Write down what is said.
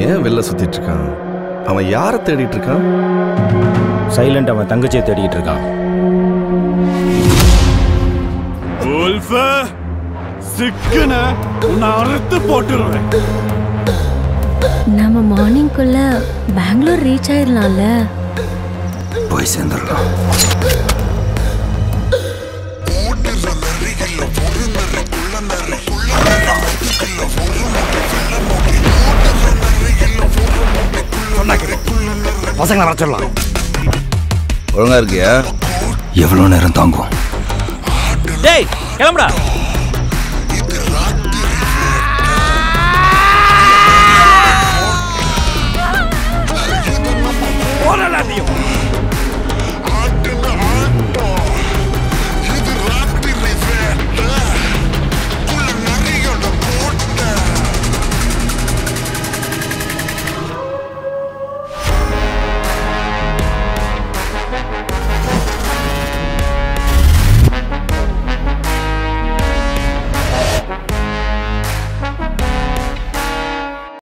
ஏன் வெளில சுத்திட்டு இருக்கான் அவன் யாரை தேடிட்டு இருக்கான் சைலண்ட் அவன் தங்கச்சியை தேடிட்டு இருக்கான் உல்ஃப சிக்கன உன்னை அறுத்து போட்டுருவேன் நம்ம மார்னிங்குள்ள பெங்களூர் ரீச் ஆயிடலாம்ல போய் சேர்ந்துடலாம் பசங்களை வர சொல்லலாம் ஒழுங்கா இருக்கியா எவ்வளோ நேரம் தாங்கும் டேய் கிளம்புடா